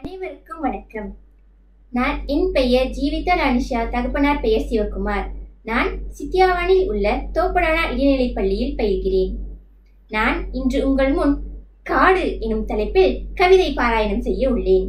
அனைவருக்கும் வணக்கம் நான் என் பெயர் ஜீவிதா லானிஷா தகப்பனார் பெயர் சிவகுமார் நான் சித்தியாவானில் உள்ள தோப்படானா இடைநிலைப் பள்ளியில் பயில்கிறேன் நான் இன்று உங்கள் முன் காடு எனும் தலைப்பில் கவிதை பாராயணம் செய்ய உள்ளேன்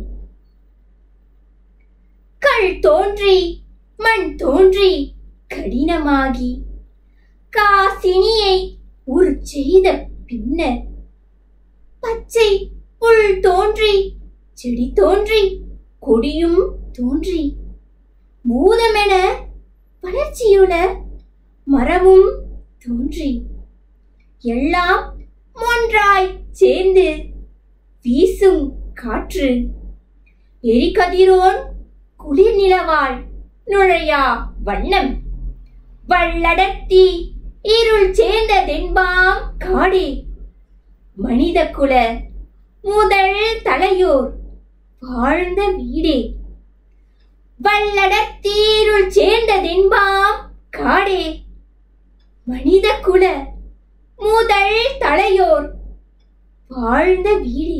கல் தோன்றி மண் தோன்றி கடினமாகி காசினியை உரு செய்த பின்னர் பச்சை புல் தோன்றி செடி தோன்றி கொடியும் தோன்றி பூதமென வளர்ச்சியுள்ள மரமும் தோன்றி எல்லாம் ஒன்றாய் சேர்ந்து வீசும் காற்று எரிகதிரோன் குளிர் நிலவாள் நுழையா வண்ணம் வள்ளடர்த்தி இருள் சேர்ந்த தென்பாம் காடே மனித குல முதல் தலையோர் வாழ்ந்த வீடே வல்லடத்தீருள் சேர்ந்த தென்பாம் காடே மனித குல முதல் தலையோர் வாழ்ந்த வீடே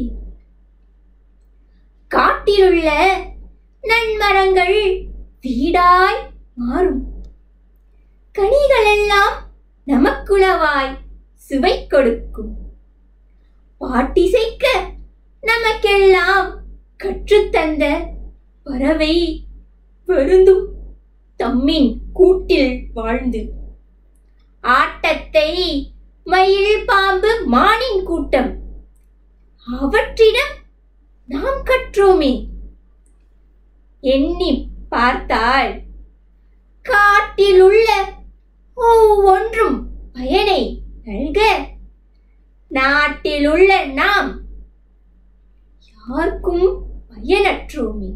காட்டிலுள்ள நன்மரங்கள் வீடாய் மாறும் கனிகளெல்லாம் நமக்குளவாய் சுவை கொடுக்கும் பாட்டிசைக்க நமக்கெல்லாம் கற்றுத்தந்த பறவை வருந்தும் தம்மின் கூட்டில் வாழ்ந்து ஆட்டத்தை மயில் பாம்பு மானின் கூட்டம் அவற்றிடம் நாம் கற்றோமே எண்ணி பார்த்தால் காட்டிலுள்ள ஒவ்வொன்றும் பயனை நல்க நாட்டிலுள்ள நாம் யாருக்கும் பயனற்றோமே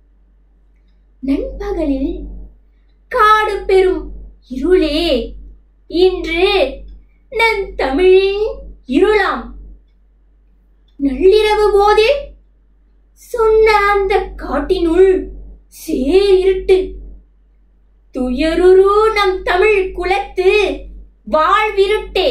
நண்பகலில் காடு பெறும் இருளே இன்று நம் தமிழின் இருளாம் நள்ளிரவு போதில் சொன்ன அந்த காட்டினுள் சேரிருட்டு துயருரு நம் தமிழ் குலத்து வாழ்விருட்டே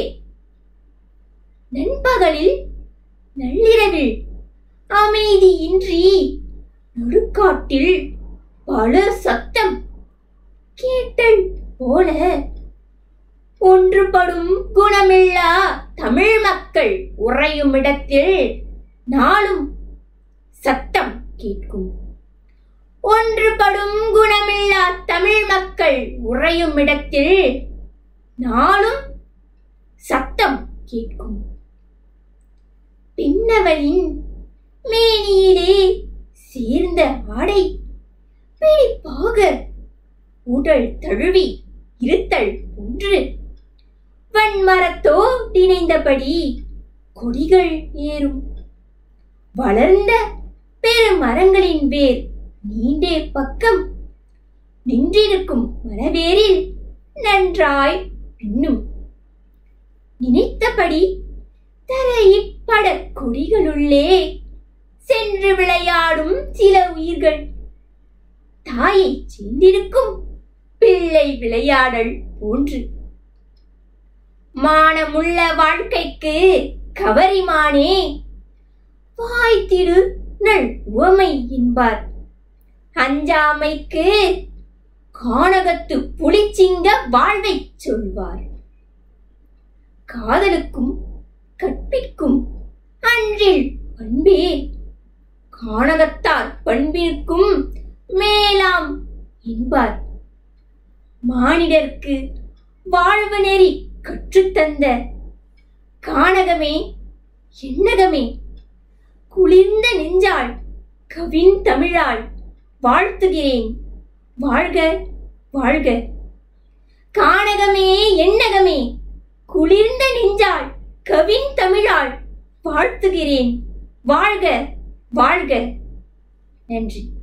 நண்பகலில் நள்ளிரவில் அமைதியின்றி நடுக்காட்டில் பல சத்தம் கேட்டல் போல ஒன்றுபடும் குணமில்லா தமிழ் மக்கள் உறையும் இடத்தில் நாளும் சத்தம் கேட்கும் ஒன்றுபடும் குணமில்லா தமிழ் மக்கள் உறையும் இடத்தில் நாளும் சத்தம் கேட்கும் பின்னவளின் மேனியிலே சேர்ந்த ஆடை பிடிப்பாக உடல் தழுவி இருத்தல் ஒன்று வன்மரத்தோ இணைந்தபடி கொடிகள் ஏறும் வளர்ந்த பெருமரங்களின் வேர் நீண்டே பக்கம் நின்றிருக்கும் மரவேரில் நன்றாய் பின்னும் நினைத்தபடி தரையிப்பட கொடிகளுள்ளே சென்று விளையாடும் சில உயிர்கள் தாயை சேர்ந்திருக்கும் பிள்ளை விளையாடல் போன்று மானமுள்ள வாழ்க்கைக்கு கவரிமானே வாய்த்திடு நல் உவமை என்பார் அஞ்சாமைக்கு கானகத்து புலிச்சிங்க வாழ்வை சொல்வார் காதலுக்கும் கற்பிக்கும் அன்றில் பண்பே கானகத்தார் பண்பிற்கும் மேலாம் என்பார் மானிடர்க்கு வாழ்வு நெறி கற்றுத்தந்த கானகமே எண்ணகமே குளிர்ந்த நெஞ்சாள் கவின் தமிழாள் வாழ்த்துகிறேன் வாழ்க வாழ்க கானகமே எண்ணகமே குளிர்ந்த நெஞ்சாள் கவின் தமிழாள் வாழ்த்துகிறேன் வாழ்க வாழ்க நன்றி